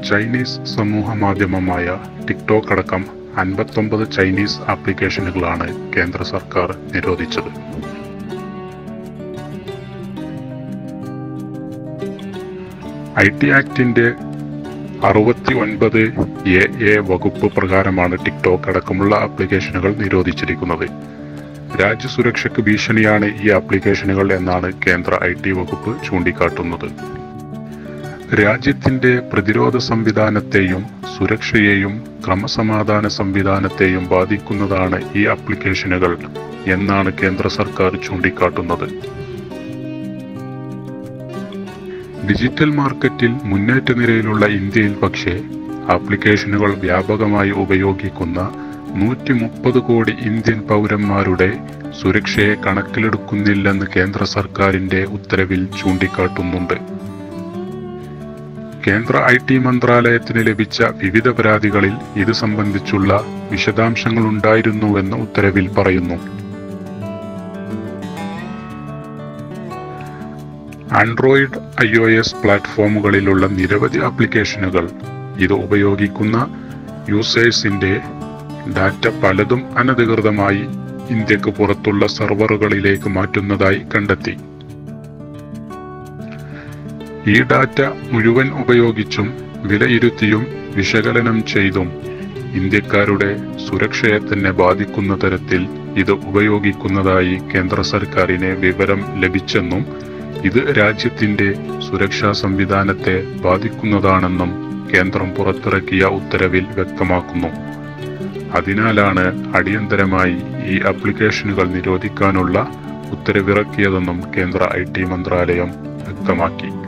Chinese സമൂഹ മാധ്യമമായ TikTok അടക്കം അൻപത്തൊമ്പത് ചൈനീസ് ആപ്ലിക്കേഷനുകളാണ് കേന്ദ്ര സർക്കാർ നിരോധിച്ചത് ഐ ടി ആക്ടിന്റെ അറുപത്തി ഒൻപത് എ എ വകുപ്പ് പ്രകാരമാണ് ടിക്ടോക്ക് അടക്കമുള്ള ആപ്ലിക്കേഷനുകൾ നിരോധിച്ചിരിക്കുന്നത് രാജ്യസുരക്ഷയ്ക്ക് ഭീഷണിയാണ് ഈ ആപ്ലിക്കേഷനുകൾ എന്നാണ് കേന്ദ്ര ഐ ടി വകുപ്പ് ചൂണ്ടിക്കാട്ടുന്നത് രാജ്യത്തിന്റെ പ്രതിരോധ സംവിധാനത്തെയും സുരക്ഷയെയും ക്രമസമാധാന സംവിധാനത്തെയും ബാധിക്കുന്നതാണ് ഈ ആപ്ലിക്കേഷനുകൾ എന്നാണ് കേന്ദ്ര സർക്കാർ ചൂണ്ടിക്കാട്ടുന്നത് ഡിജിറ്റൽ മാർക്കറ്റിൽ മുന്നേറ്റ നിരയിലുള്ള ഇന്ത്യയിൽ പക്ഷേ ആപ്ലിക്കേഷനുകൾ വ്യാപകമായി ഉപയോഗിക്കുന്ന നൂറ്റി മുപ്പത് കോടി ഇന്ത്യൻ പൗരന്മാരുടെ സുരക്ഷയെ കണക്കിലെടുക്കുന്നില്ലെന്ന് കേന്ദ്ര സർക്കാരിന്റെ ഉത്തരവിൽ ചൂണ്ടിക്കാട്ടുന്നുണ്ട് കേന്ദ്ര ഐ ടി മന്ത്രാലയത്തിന് ലഭിച്ച വിവിധ പരാതികളിൽ ഇത് സംബന്ധിച്ചുള്ള വിശദാംശങ്ങൾ ഉണ്ടായിരുന്നുവെന്ന് ഉത്തരവിൽ പറയുന്നു ആൻഡ്രോയിഡ് ഐ ഒ എസ് പ്ലാറ്റ്ഫോമുകളിലുള്ള നിരവധി ആപ്ലിക്കേഷനുകൾ ഇത് ഉപയോഗിക്കുന്ന യൂസേഴ്സിന്റെ ഡാറ്റ പലതും അനധികൃതമായി ഇന്ത്യക്ക് പുറത്തുള്ള സെർവറുകളിലേക്ക് മാറ്റുന്നതായി കണ്ടെത്തി ഈ ഡാറ്റ മുഴുവൻ ഉപയോഗിച്ചും വിലയിരുത്തിയും വിശകലനം ചെയ്തും ഇന്ത്യക്കാരുടെ സുരക്ഷയെ തന്നെ ബാധിക്കുന്ന തരത്തിൽ ഇത് ഉപയോഗിക്കുന്നതായി കേന്ദ്ര സർക്കാരിന് വിവരം ലഭിച്ചെന്നും ഇത് രാജ്യത്തിന്റെ സുരക്ഷാ സംവിധാനത്തെ ബാധിക്കുന്നതാണെന്നും കേന്ദ്രം പുറത്തിറക്കിയ ഉത്തരവിൽ വ്യക്തമാക്കുന്നു അതിനാലാണ് അടിയന്തരമായി ഈ ആപ്ലിക്കേഷനുകൾ നിരോധിക്കാനുള്ള ഉത്തരവിറക്കിയതെന്നും കേന്ദ്ര ഐ ടി മന്ത്രാലയം വ്യക്തമാക്കി